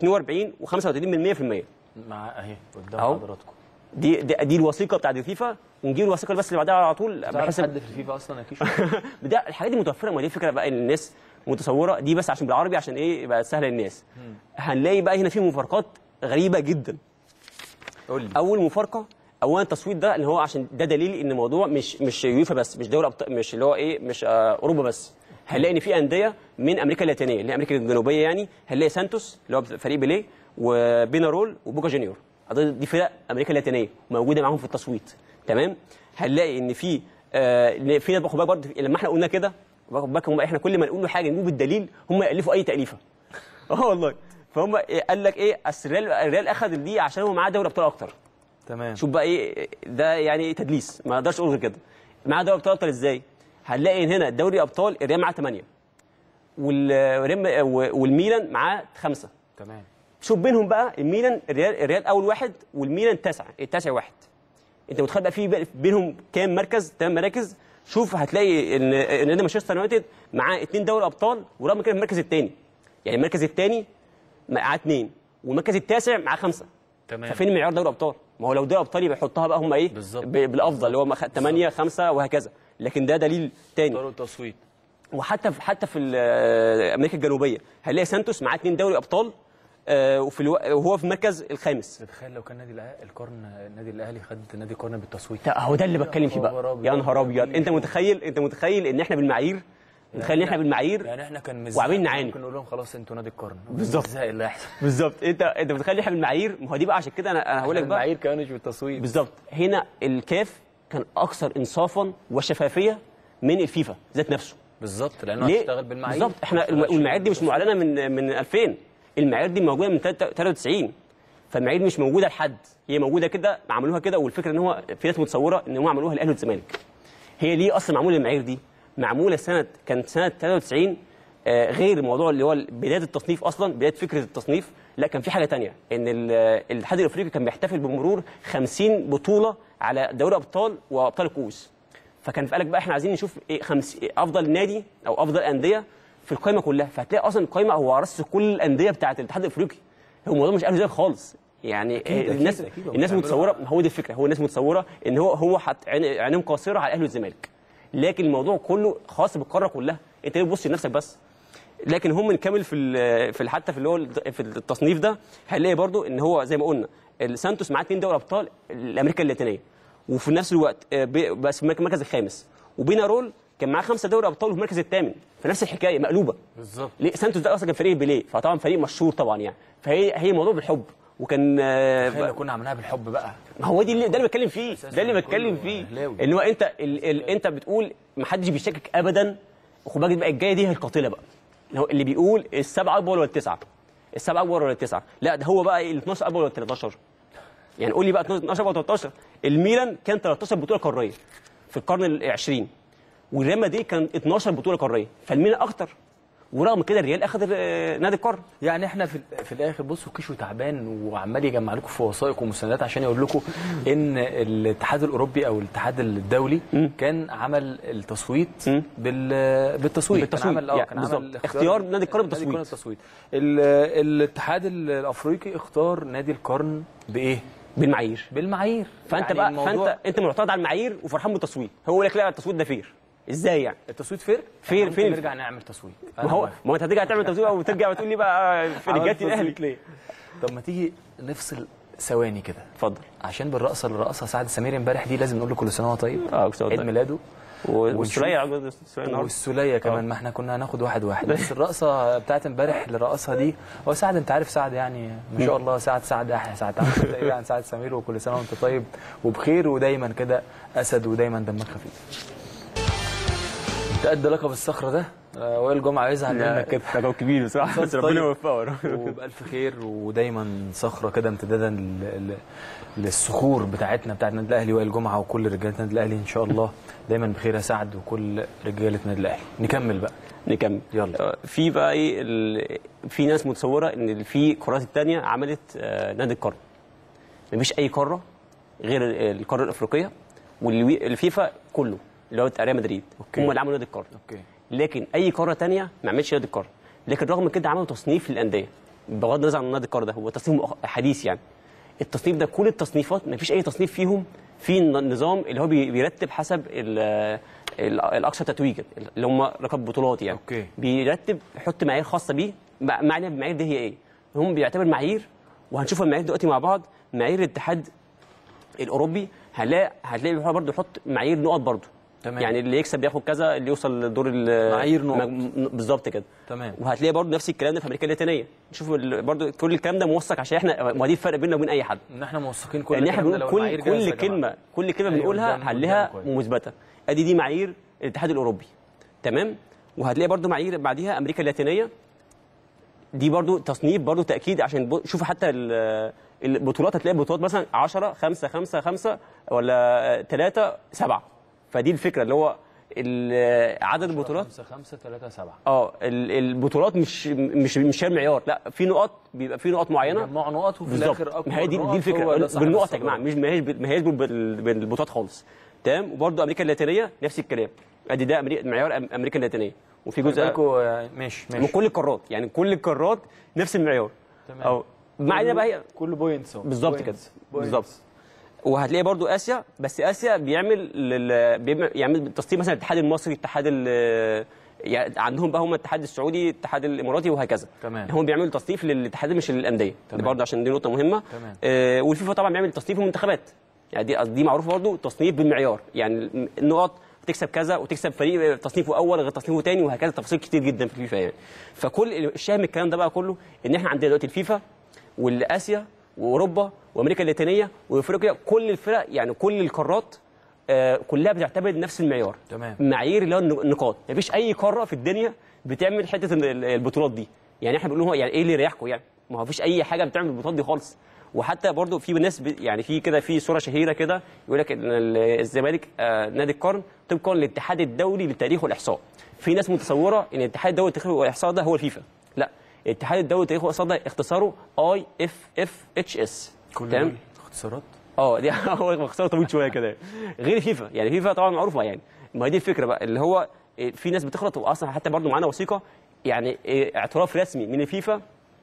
42 و35% مع اهي قدام أهو. حضراتكم دي, دي دي الوثيقه بتاعت الفيفا ونجيب الوثيقه اللي بس اللي بعدها على طول تعرف بحسب حد في الفيفا اصلا اكيد ده الحاجات دي متوفره ما دي الفكره بقى ان الناس متصوره دي بس عشان بالعربي عشان ايه يبقى سهله للناس هنلاقي بقى هنا في مفارقات غريبه جدا قول لي اول مفارقه اولا التصويت ده اللي هو عشان ده دليل ان الموضوع مش مش يويفا بس مش دوري أبطال مش اللي هو ايه مش آه اوروبا بس هنلاقي ان في انديه من امريكا اللاتينيه اللي هي امريكا الجنوبيه يعني هنلاقي سانتوس اللي هو فريق بيليه وبينارول وبوكا جونيور أعتقد دي فرق امريكا اللاتينيه موجوده معاهم في التصويت تمام هنلاقي ان في آه إن في ناس باخد بالك برضه لما احنا قلنا كده باخد بالك هم احنا كل ما نقول له حاجه نجيب الدليل هم يالفوا اي تاليفه اه والله فهم إيه قال لك ايه اصل الريال الريال اخذ دي عشان هو معاه دوري ابطال اكتر تمام شوف بقى ايه ده يعني إيه تدليس ما اقدرش اقول غير كده معاه دوري ابطال ابطال ازاي هنلاقي هنا دوري ابطال الريال معاه 8 والريال والميلان معاه خمسه تمام شوف بينهم بقى الميلان الريال الريال اول واحد والميلان تسعه التاسع واحد انت متخيل بقى في بقى بينهم كام مركز ثمان مراكز شوف هتلاقي ان ان نادي مانشستر يونايتد معاه اثنين دوري ابطال ورغم كده المركز الثاني يعني المركز الثاني معاه اثنين والمركز التاسع معاه خمسه تمام. ففين معيار دوري ابطال؟ ما هو لو دوري ابطال يبقى يحطها بقى هم ايه؟ بالظبط. ب- بالافضل اللي هو 8 5 وهكذا لكن ده دليل تاني طرق التصويت وحتى في حتى في ال- امريكا الجنوبيه هنلاقي سانتوس معاه اثنين دوري ابطال آه، وفي الو... وهو في المركز الخامس تتخيل لو كان نادي الأهلي القرن النادي الاهلي خد نادي القرن بالتصويت لا هو ده اللي بتكلم فيه خبر بقى أبيض. يا نهار ابيض انت متخيل انت متخيل ان احنا بالمعايير متخيل ان احنا بالمعايير يعني احنا كان مزاج وعاملين نعاني. ممكن نقول لهم خلاص انتوا نادي القرن بالظبط. ازاي اللي هيحصل بالظبط انت انت متخيل ان احنا بالمعايير ما هو دي بقى عشان كده انا انا هقول لك بقى المعايير كانوا مش بالتصويت بالظبط هنا الكاف كان اكثر انصافا وشفافيه من الفيفا ذات نفسه بالظبط لانه ليه؟ هتشتغل بالمعايير بالظبط احنا ما تشتغلش والمعايير دي مش بالتصويت. معلنه من من 2000 المعايير دي موجوده من 93 فالمعايير مش موجوده لحد هي موجوده كده عملوها كده والفكره ان هو في ناس متصوره ان هم عملوها الاهلي والزمالك هي ليه اصلا معموله المعايير دي معموله سنه كانت سنه 93 آه، غير الموضوع اللي هو بدايه التصنيف اصلا بدايه فكره التصنيف لا كان في حاجه تانية ان ال- الاتحاد الافريقي كان بيحتفل بمرور 50 بطوله على دوري ابطال وابطال الكؤوس فكان في قالك بقى احنا عايزين نشوف ايه خمس افضل نادي او افضل انديه في القائمه كلها فهتلاقي اصلا القائمه هو رص كل الانديه بتاعه الاتحاد الافريقي هو الموضوع مش قالوا زي خالص يعني أكيد، الناس أكيد، أكيد، هو الناس بيعملوا متصوره هو دي الفكره هو الناس متصوره ان هو هو حط عين- عينيهم قاصره على الاهلي والزمالك لكن الموضوع كله خاص بالقاره كلها انت ليه بتبص لنفسك بس لكن هم نكمل في ال- في ال- حتى في اللي هو الت- في التصنيف ده هنلاقي برضو ان هو زي ما قلنا السانتوس معاه اثنين دوري ابطال الامريكا اللاتينيه وفي نفس الوقت آه، ب- بس في المركز الخامس وبينا رول كان معاه خمسه دوري ابطال وفي المركز الثامن فنفس الحكايه مقلوبه بالظبط ليه سانتوس ده اصلا كان فريق بيليه فطبعا فريق مشهور طبعا يعني فهي هي موضوع بالحب وكان آه، تخيل لو كنا عملناها بالحب بقى ما هو دي اللي ده اللي بتكلم فيه أساساً ده اللي كله بتكلم فيه أهلاوي. ان هو انت ال ال انت بتقول ما حدش بيشكك ابدا وخد بالك بقى الجايه دي هي القاتله بقى اللي هو اللي بيقول السبعه اكبر ولا التسعه السبعه اكبر ولا التسعه لا ده هو بقى ال 12 اكبر ولا ال 13 يعني قول لي بقى 12 ولا 13 الميلان كان 13 بطوله قاريه في القرن ال 20 والريال مدريد كان 12 بطوله قاريه فالميلان اكتر ورغم كده الريال اخذ آه، نادي القرن يعني احنا في, في الاخر بصوا كيشو تعبان وعمال يجمع لكم في وثائق ومستندات عشان يقول لكم ان الاتحاد الاوروبي او الاتحاد الدولي كان عمل التصويت مم. بال بالتصويت بالتصويت. كان عمل اه يعني كان بالظبط. عمل اختيار نادي القرن نادي بالتصويت. التصويت ال- الاتحاد الافريقي اختار نادي القرن بايه؟ بالمعايير بالمعايير فانت يعني بقى الموضوع- فانت انت معترض على المعايير وفرحان بالتصويت هو يقول لك لا التصويت ده فير ازاي يعني التصويت فير فير- ممكن فير. نرجع نعمل تصويت ما هو ما هو انت هترجع تعمل تصويت وترجع وتقول لي بقى في عملت رجالتي الاهلي تصويت ليه؟ طب ما تيجي نفصل ثواني كده اتفضل عشان بالرقصه اللي رقصها سعد سمير امبارح دي لازم نقول له كل سنه وهو طيب اه كل سنة وهو عيد طيب. ميلاده والسوريه عقد السوريه النهارده والسوليه كمان ما احنا كنا هناخد واحد واحد بس الرقصه بتاعت امبارح اللي رقصها دي هو سعد انت عارف سعد يعني ما شاء الله سعد سعد احلى سعد عارف تقريبا عن سعد سمير وكل سنه وانت طيب وبخير ودايما كده اسد ودايما دمك خفيف انت قد لقب الصخره ده آه، وائل جمعه يزعل منك كده رقم كبير بصراحه بس طيب. ربنا يوفقه وبألف خير ودايما صخرة كده امتدادا لل- لل- للصخور بتاعتنا بتاعت النادي الأهلي وائل جمعة وكل رجالة النادي الأهلي إن شاء الله دايما بخير يا سعد وكل رجالة النادي الأهلي نكمل بقى نكمل يلا. آه، في بقى ايه ال- في ناس متصوره ان في قارات الثانيه عملت آه، نادي القرن مفيش اي قاره غير القاره الافريقيه والفيفا كله اللي هو بتاع ريال مدريد أوكي. هم اللي عملوا نادي القرن أوكي لكن اي قاره تانية ما عملتش نادي القرن لكن رغم كده عملوا تصنيف للانديه بغض النظر عن نادي القرن ده هو تصنيف مؤخ- حديث يعني التصنيف ده كل التصنيفات ما فيش اي تصنيف فيهم في النظام اللي هو بي- بيرتب حسب ال- ال- الاكثر تتويجا اللي هم رقم بطولات يعني أوكي. بيرتب يحط معايير خاصه بيه مع- معنى المعايير دي هي ايه هم بيعتبر معايير وهنشوف المعايير دلوقتي مع بعض معايير الاتحاد الاوروبي هنلاقي هتلاقي بيحاول برضه يحط معايير نقط برضه تمام. يعني اللي يكسب ياخد كذا اللي يوصل لدور ال- معايير نقط. مج- بالظبط كده تمام. وهتلاقي برضه نفس الكلام ده في امريكا اللاتينيه شوف ال- برضه كل الكلام ده موثق عشان احنا ما دي الفرق بيننا وبين اي حد إن إحنا موثقين كل ان احنا الكلام ده بنقول لو كل المعايير جاهزة يا كل جماعة. كلمه كل كلمه أيوة، بنقولها قدام- هنلاقيها قدام كويس. مثبته ادي دي معايير الاتحاد الاوروبي تمام وهتلاقي برضو معايير بعديها امريكا اللاتينيه دي برضو تصنيف برضو تاكيد عشان بو- شوفوا حتى ال- البطولات هتلاقي بطولات مثلا 10 5 5 5 ولا 3 7 فدي الفكره اللي هو ال- عدد البطولات 5 5 3 7 اه ال- البطولات مش مش مش هي المعيار لا في نقط بيبقى في نقط معينه مجموع نقط وفي بالظبط الاخر اكبر ما هي دي نقط دي الفكره هو ده صاحب بالنقط يا جماعه الصدارة. مش ما هيش بال- ما هيش بال- بالبطولات خالص تمام وبرده امريكا اللاتينيه نفس الكلام ادي ده أمري- معيار أم- امريكا اللاتينيه وفي جزء بالكو ماشي من ماشي كل القارات يعني كل القارات نفس المعيار تمام. او مع ان بقى هي كل بوينتس بالظبط كده بالظبط وهتلاقي برضو اسيا بس اسيا بيعمل لل... بيعمل يعمل تصنيف مثلا الاتحاد المصري الاتحاد ال... يعني عندهم بقى هم الاتحاد السعودي الاتحاد الاماراتي وهكذا تمام. هم بيعملوا تصنيف للاتحاد مش للانديه دي تمام. برضه عشان دي نقطه مهمه تمام. آه والفيفا طبعا بيعمل تصنيف المنتخبات يعني دي دي معروفه برضه تصنيف بالمعيار يعني النقط تكسب كذا وتكسب فريق تصنيفه اول غير تصنيفه ثاني وهكذا تفاصيل كتير جدا في الفيفا يعني فكل الشاهد من الكلام ده بقى كله ان احنا عندنا دلوقتي الفيفا والاسيا واوروبا وامريكا اللاتينيه وافريقيا كل الفرق يعني كل القارات آه، كلها بتعتمد نفس المعيار تمام. معايير اللي هو الن- النقاط مفيش اي قاره في الدنيا بتعمل حته ال- ال- البطولات دي يعني احنا بنقول هو يعني ايه اللي يريحكم يعني ما هو فيش اي حاجه بتعمل البطولات دي خالص وحتى برضو في ناس ب... يعني في كده في صوره شهيره كده يقول لك ان ال- الزمالك آه نادي القرن طبقا للاتحاد الدولي للتاريخ والاحصاء في ناس متصوره ان الاتحاد الدولي للتاريخ والاحصاء ده هو الفيفا لا الاتحاد الدولي للتاريخ والاحصاء ده اختصاره اي اف اف اتش اس كل دول اختصارات اه دي هو مختصر طويل شويه كده غير فيفا يعني فيفا طبعا معروفه يعني ما هي دي الفكره بقى اللي هو إيه، في ناس بتغلط واصلا حتى برضو معانا وثيقه يعني إيه، اعتراف رسمي من الفيفا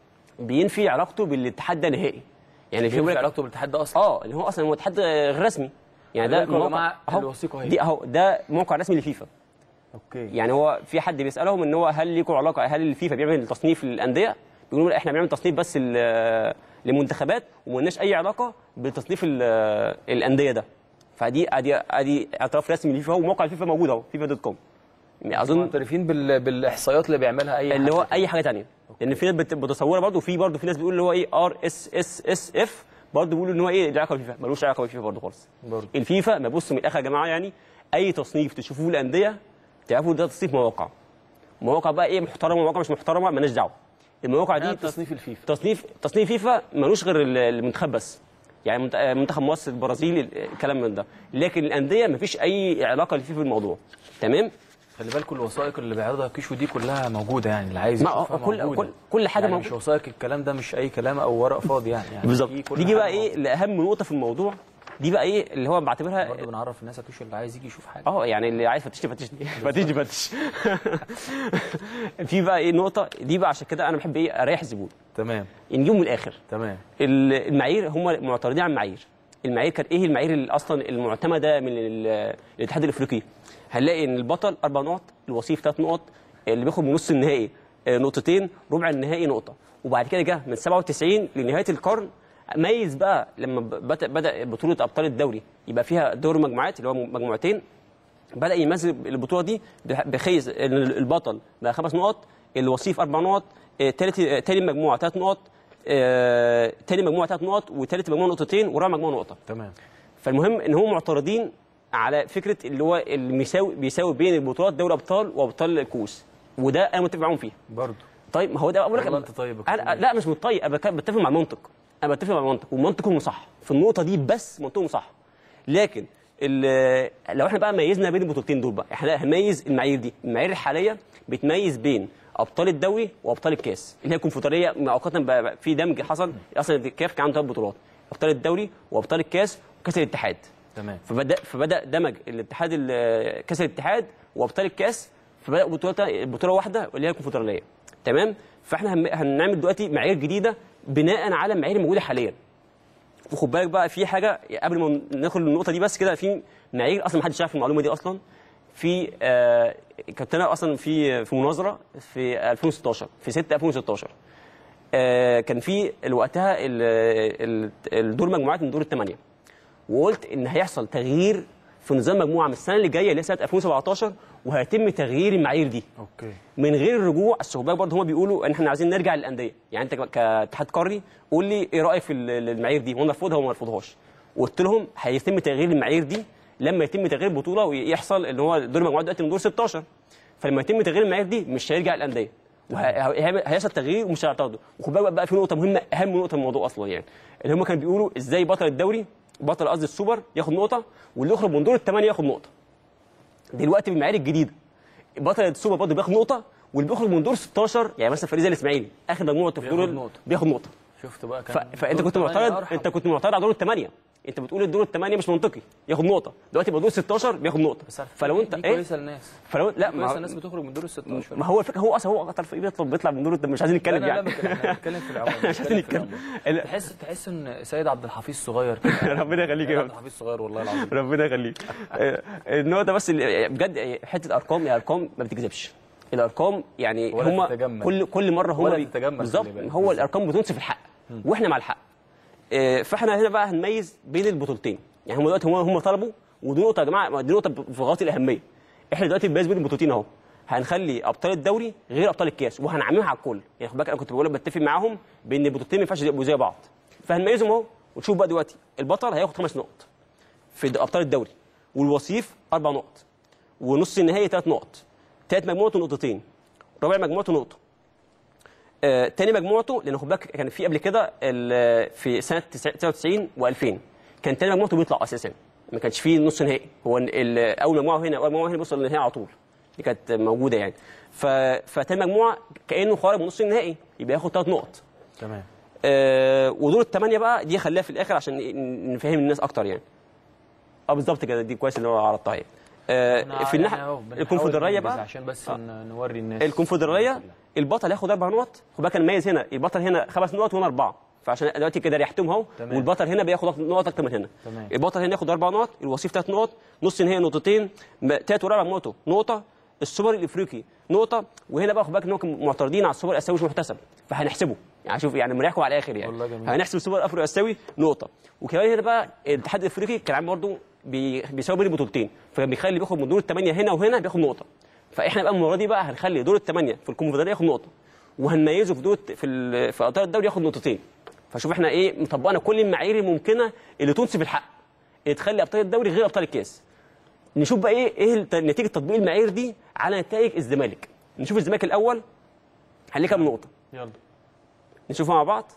بينفي علاقته بالاتحاد ده نهائي يعني في في يقول لك- علاقته بالاتحاد ده اصلا اه اللي هو اصلا هو اتحاد غير رسمي يعني ده خلي بالكم يا موقع جماعة، اهو الوثيقة اهي. دي اهو ده موقع رسمي للفيفا اوكي يعني هو في حد بيسالهم ان هو هل ليكم علاقه هل الفيفا بيعمل تصنيف للانديه بيقولوا لا احنا بنعمل تصنيف بس ل- للمنتخبات ومالناش اي علاقه بتصنيف ال- الانديه ده فدي ادي ادي اعتراف رسمي للفيفا وموقع الفيفا موجود اهو فيفا دوت كوم اظن معترفين بال... بالاحصائيات اللي بيعملها اي اللي حد. هو اي حاجه ثانيه لان في ناس بت- متصوره برضه وفي برضه في ناس بيقول اللي هو ايه ار اس اس اس اف برضه بيقولوا ان هو ايه له علاقه بالفيفا ملوش علاقه بالفيفا برضه خالص برضه. الفيفا ما بص من الاخر يا جماعه يعني اي تصنيف تشوفوه الانديه تعرفوا ده تصنيف مواقع مواقع بقى ايه محترمه مواقع مش محترمه مالناش دعوه المواقع ده دي تصنيف الفيفا تصنيف تصنيف فيفا ملوش غير ال- المنتخب بس يعني منت- منتخب مصر البرازيل الكلام من ده لكن الانديه مفيش اي علاقه للفيفا بالموضوع تمام خلي بالكم الوثائق اللي بيعرضها كيشو دي كلها موجوده يعني اللي عايز ما- يشوفها كل- موجودة. كل- كل حاجة يعني موجودة. مش وثائق الكلام ده مش اي كلام او ورق فاضي يعني, يعني بالظبط في كل نيجي حاجة بقى ايه موجودة. لاهم نقطه في الموضوع دي بقى ايه اللي هو بعتبرها برضه بنعرف الناس يا كيشو اللي عايز يجي يشوف حاجه اه يعني اللي عايز فتشني فتشني فتشني فتش في بقى ايه نقطه دي بقى عشان كده انا بحب ايه اريح الزبون تمام نجيبه من الاخر تمام ال- المعايير هم معترضين على المعايير المعايير كانت ايه المعايير اللي اصلا المعتمده من ال- الاتحاد الافريقي هنلاقي ان البطل اربع نقط الوصيف ثلاث نقط اللي بياخد من نص النهائي آه، نقطتين ربع النهائي نقطه وبعد كده جه من 97 لنهايه القرن ميز بقى لما ب- بدا بدا بطوله ابطال الدوري يبقى فيها دور مجموعات اللي هو مجموعتين بدا يميز البطوله دي بح- بحيث ان البطل بقى خمس نقط الوصيف اربع نقط آه، تالت آه، تاني مجموعه ثلاث نقط آه، تاني مجموعه ثلاث نقط وتالت مجموعه نقطتين ورابع مجموعه نقطه تمام فالمهم ان هم معترضين على فكره اللي هو اللي بيساوي بيساوي بين البطولات دوري ابطال وابطال الكؤوس وده انا متفق معاهم فيه برضه طيب ما هو ده بقول لك والله انت طيب يا أنا كابتن. لا مش متطيب انا بك- بتفق مع المنطق انا بتفق مع المنطق ومنطقهم صح في النقطه دي بس منطقهم صح لكن ال- لو احنا بقى ميزنا بين البطولتين دول بقى احنا هنميز المعايير دي المعايير الحاليه بتميز بين ابطال الدوري وابطال الكاس اللي هي الكونفدراليه مؤقتا بقى بقى في دمج حصل اصلا الكاف كان عنده ثلاث بطولات ابطال الدوري وابطال الكاس وكاس الاتحاد تمام فبدا فبدا دمج الاتحاد ال- كاس الاتحاد وابطال الكاس فبدا بطوله بطوله واحده اللي هي الكونفدراليه تمام فاحنا هن- هنعمل دلوقتي معايير جديده بناء على المعايير الموجوده حاليا وخد بالك بقى في حاجه قبل ما ندخل النقطه دي بس كده في معايير اصلا ما حدش عارف المعلومه دي اصلا في آه كنت انا اصلا في في مناظره في 2016 في 6 2016 آه كان في وقتها ال- ال- الدور مجموعات من دور الثمانيه وقلت ان هيحصل تغيير في نظام مجموعه من السنه اللي جايه اللي هي سنه 2017 وهيتم تغيير المعايير دي اوكي من غير الرجوع السحباء برضه هم بيقولوا ان احنا عايزين نرجع للانديه يعني انت ك- كاتحاد قاري قول لي ايه رايك في ال- المعايير دي وانا ارفضها وما ارفضهاش وقلت لهم هيتم تغيير المعايير دي لما يتم تغيير بطوله ويحصل اللي هو دور المجموعات دلوقتي من دور 16 فلما يتم تغيير المعايير دي مش هيرجع الانديه وهيحصل تغيير ومش هيعترضوا وخد بالك بقى في نقطه مهمه اهم نقطه في الموضوع اصلا يعني اللي هم كانوا بيقولوا ازاي بطل الدوري بطل قصدي السوبر ياخد نقطه واللي يخرج من دور الثمانيه ياخد نقطه دلوقتي بالمعايير الجديده بطل السوبر برضه بياخد نقطه واللي بيخرج من دور 16 يعني مثلا فريق زي الاسماعيلي اخد مجموعته في بياخد دور نقطة. بياخد نقطه شفت بقى ف... كان فانت دور كنت تمانية معترض أرحم. انت كنت معترض على دور الثمانيه انت بتقول الدور الثمانيه مش منطقي ياخد نقطه دلوقتي بقى دور 16 بياخد نقطه بس على فكرة فلو انت دي ايه كويسه للناس فلو لا كويسه ما, الناس بتخرج من دور ال 16 ما هو الفكره هو اصلا هو اكتر فريق بيطلع بيطلع من دور الت- مش عايزين لا نتكلم لا لا يعني بك- احنا بنتكلم في العموم مش عايزين بنتكلم في نتكلم العموم. تحس تحس ان سيد عبد الحفيظ صغير كده ربنا يخليك سيد يا عبد الحفيظ صغير والله العظيم ربنا يخليك آه، النقطه بس اللي بجد حته ارقام يا ارقام ما بتكذبش الارقام يعني ولا هم تتجمل. كل كل مره هم ولا بي- تتجمل، بالظبط خلي بالك. هو الارقام بتنصف الحق واحنا مع الحق آه، فاحنا هنا بقى هنميز بين البطولتين يعني هم دلوقتي هم هم طلبوا ودي نقطه يا جماعه دي نقطه في غايه الاهميه احنا دلوقتي بنميز بين البطولتين اهو هنخلي ابطال الدوري غير ابطال الكاس وهنعممها على الكل يعني خد بالك انا كنت بقول لك بتفق معاهم بان البطولتين ما ينفعش يبقوا زي بعض فهنميزهم اهو ونشوف بقى دلوقتي البطل هياخد خمس نقط في ابطال الدوري والوصيف اربع نقط ونص النهائي ثلاث نقط ثالث مجموعته نقطتين رابع مجموعته نقطه آه، تاني مجموعته لان خد بالك كان في قبل كده ال- في سنه 99 و2000 كان تاني مجموعته بيطلع اساسا ما كانش فيه نص نهائي هو ال- ال- اول مجموعه هنا اول مجموعه هنا بيوصل للنهائي على طول دي كانت موجوده يعني ف... فتاني مجموعه كانه خارج من نص النهائي يبقى ياخد ثلاث نقط تمام آه ودور الثمانيه بقى دي خليها في الاخر عشان ن- نفهم الناس اكتر يعني اه بالظبط كده دي كويس اللي هو عرضتها يعني آه في الناحيه الكونفدراليه بقى عشان بس آه. ن- نوري الناس الكونفدراليه البطل هياخد اربع نقط خد بالك نميز هنا البطل هنا خمس نقط وهنا اربعه فعشان دلوقتي كده ريحتهم اهو تمام. والبطل هنا بياخد نقط اكتر من هنا تمام. البطل هنا ياخد اربع نقط الوصيف ثلاث نقط نص النهائي نقطتين م- تالت ورابع نقطه نقطه السوبر الافريقي نقطه وهنا بقى خد بالك ان هو كانوا معترضين على السوبر الاسيوي مش محتسب فهنحسبه يعني شوف يعني مريحكم على الاخر يعني والله جميل. هنحسب السوبر الافريقي الاسيوي نقطه وكمان هنا بقى الاتحاد الافريقي كان عامل برضه بي- بيساوي بين البطولتين فكان بيخلي اللي بياخد من دور الثمانيه هنا وهنا بياخد نقطه فاحنا بقى المره دي بقى هنخلي دور الثمانيه في الكونفدراليه ياخد نقطه وهنميزه في دور في ال- في ابطال الدوري ياخد نقطتين فشوف احنا ايه مطبقنا كل المعايير الممكنه اللي تنصف الحق اللي تخلي ابطال الدوري غير ابطال الكاس نشوف بقى ايه ايه الت- نتيجه تطبيق المعايير دي على نتائج الزمالك نشوف الزمالك الاول هنلاقي كام نقطه يلا نشوفها مع بعض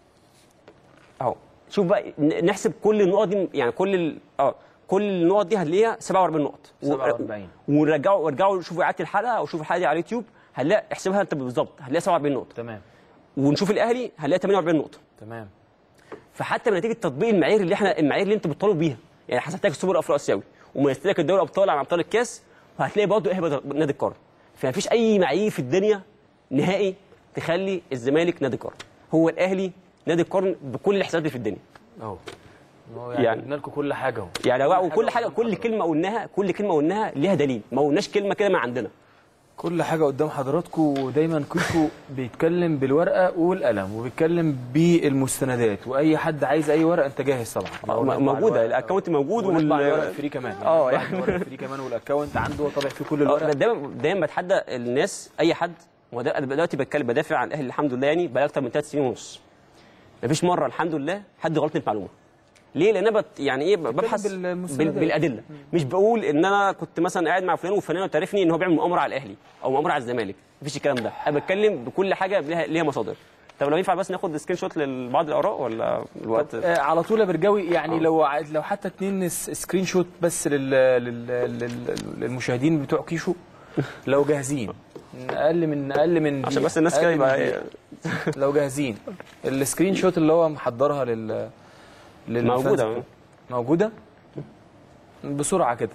اهو شوف بقى ن- نحسب كل النقط دي يعني كل ال... اه كل النقط دي هتلاقيها 47 نقط و- 47. ونرجعوا ورجعوا شوفوا اعاده الحلقه او شوفوا الحلقه دي على اليوتيوب هنلاقي احسبها انت بالظبط هنلاقي 47 نقطه تمام ونشوف الاهلي هنلاقي 48 نقطه تمام فحتى بنتيجه تطبيق المعايير اللي احنا المعايير اللي انت بتطالب بيها يعني حسبت لك السوبر الافريقي الاسيوي وميزت لك الدوري الابطال عن ابطال الكاس وهتلاقي برضه ايه بدر- نادي القرن فما فيش اي معايير في الدنيا نهائي تخلي الزمالك نادي القرن هو الاهلي نادي القرن بكل الحسابات اللي في الدنيا اهو هو يعني يعني- جبنا لكم كل حاجه اهو يعني كل وكل حاجه قدام كل حضراتكم. كلمه قلناها كل كلمه قلناها ليها دليل ما قلناش كلمه كده من عندنا كل حاجه قدام حضراتكم ودايما كيكو بيتكلم بالورقه والقلم وبيتكلم بالمستندات واي حد عايز اي ورقه انت جاهز طبعا آه، م- موجوده الاكونت موجود ونطبع وال- الورق فري كمان يعني اه نطبع يعني الورق فري كمان والاكونت عنده طابع فيه كل آه، الورق دايما دايما بتحدى الناس اي حد وده انا دلوقتي بتكلم بدافع عن الاهلي الحمد لله يعني بقى اكتر من ثلاث سنين ونص مفيش مره الحمد لله حد غلطني في معلومه ليه لان انا بت يعني ايه ببحث بال بالمستندات. بالادله مش بقول ان انا كنت مثلا قاعد مع فلان وفلان وتعرفني ان هو بيعمل مؤامره على الاهلي او مؤامره على الزمالك مفيش الكلام ده انا بتكلم بكل حاجه ليها ليها مصادر طب لو ينفع بس ناخد سكرين شوت لبعض الاراء ولا الوقت آه على طول يا برجاوي يعني لو ع- لو حتى اتنين س- سكرين شوت بس لل... لل... لل... للمشاهدين بتوع كيشو لو جاهزين اقل من اقل من عشان دقيقة. بس الناس أقل كده من يبقى دقيقة. لو جاهزين السكرين شوت اللي هو محضرها لل للفانز موجودة. بتوعه. موجوده بسرعه كده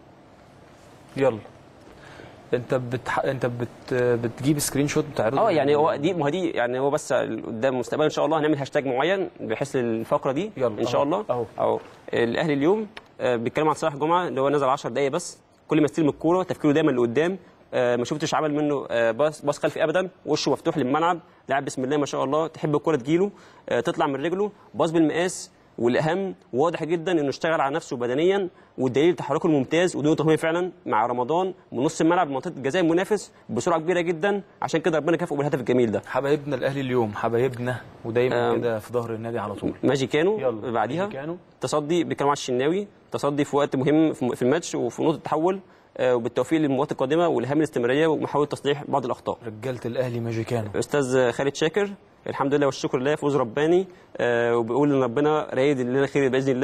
يلا انت بتح... انت بت... بتجيب سكرين شوت بتعرضه اه يعني هو دي ما هو دي يعني هو بس قدام المستقبل ان شاء الله هنعمل هاشتاج معين بحيث الفقره دي يلا، ان شاء أهو، الله أهو. اهو الاهلي اليوم آه، بيتكلم عن صلاح جمعه اللي هو نزل 10 دقائق بس كل ما يستلم الكوره تفكيره دايما لقدام آه، ما شفتش عمل منه آه، باص باص خلفي ابدا وشه مفتوح للملعب لاعب بسم الله ما شاء الله تحب الكوره تجيله آه، تطلع من رجله باص بالمقاس والاهم واضح جدا انه اشتغل على نفسه بدنيا والدليل تحركه الممتاز ودي نقطه مهمه فعلا مع رمضان من نص الملعب لمنطقه الجزاء المنافس بسرعه كبيره جدا عشان كده ربنا كافئه بالهدف الجميل ده حبايبنا الاهلي اليوم حبايبنا ودايما آم. كده في ظهر النادي على طول ماجي كانو يلا، بعديها ماجي كانو. تصدي بيتكلموا على الشناوي تصدي في وقت مهم في في الماتش وفي نقطه تحول آه، وبالتوفيق للمباريات القادمه والهام الاستمراريه ومحاوله تصليح بعض الاخطاء رجاله الاهلي ماجيكانو استاذ خالد شاكر الحمد لله والشكر لله فوز رباني آه، وبيقول ان ربنا رايد لنا خير باذن الله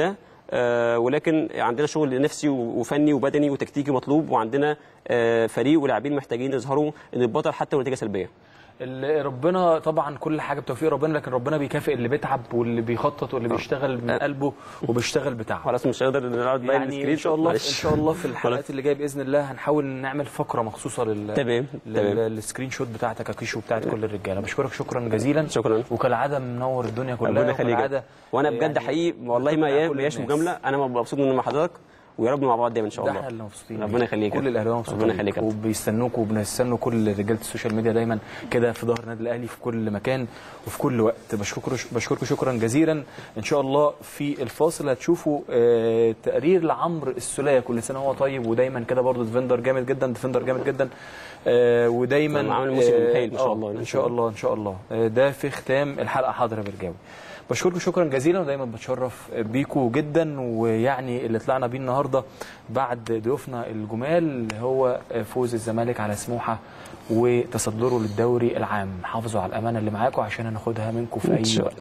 آه، ولكن عندنا شغل نفسي وفني وبدني وتكتيكي مطلوب وعندنا آه، فريق ولاعبين محتاجين يظهروا ان البطل حتى ونتيجه سلبيه اللي ربنا طبعا كل حاجه بتوفيق ربنا لكن ربنا بيكافئ اللي بيتعب واللي بيخطط واللي بيشتغل من قلبه وبيشتغل بتعب خلاص مش هنقدر نقعد بقى يعني السكرين ان شاء الله معلش. ان شاء الله في الحلقات خلاص. اللي جايه باذن الله هنحاول نعمل فقره مخصوصه لل تمام، لل- تمام. للسكرين شوت بتاعتك يا كيشو وبتاعت كل الرجاله بشكرك شكرا جزيلا شكرا. وكالعاده منور الدنيا كلها ربنا يخليك وكالعادة وانا بجد يعني حقيقي والله ما بتقنع هي كل ما هياش الناس. مجامله انا مبسوط ان مع حضرتك ويا رب مع بعض دايما ان شاء ده الله احنا اللي مبسوطين ربنا يخليك كل الاهلاويه مبسوطين ربنا يخليك وبيستنوك وبنستنوا كل رجاله السوشيال ميديا دايما كده في ظهر النادي الاهلي في كل مكان وفي كل وقت بشكركم بشكركم شكرا جزيلا ان شاء الله في الفاصل هتشوفوا آه، تقرير لعمرو السوليه كل سنه هو طيب ودايما كده برضه ديفندر جامد جدا ديفندر جامد جدا آه، ودايما نعم، عامل موسم آه، هايل إن شاء آه، الله. ان شاء الله ان شاء الله آه، ده في ختام الحلقه حاضر يا برجاوي بشكركم شكرا جزيلا ودايما بتشرف بيكم جدا ويعني اللي طلعنا بيه النهارده بعد ضيوفنا الجمال هو فوز الزمالك على سموحه وتصدره للدوري العام حافظوا على الامانه اللي معاكم عشان هناخدها منكم في إن اي شاء وقت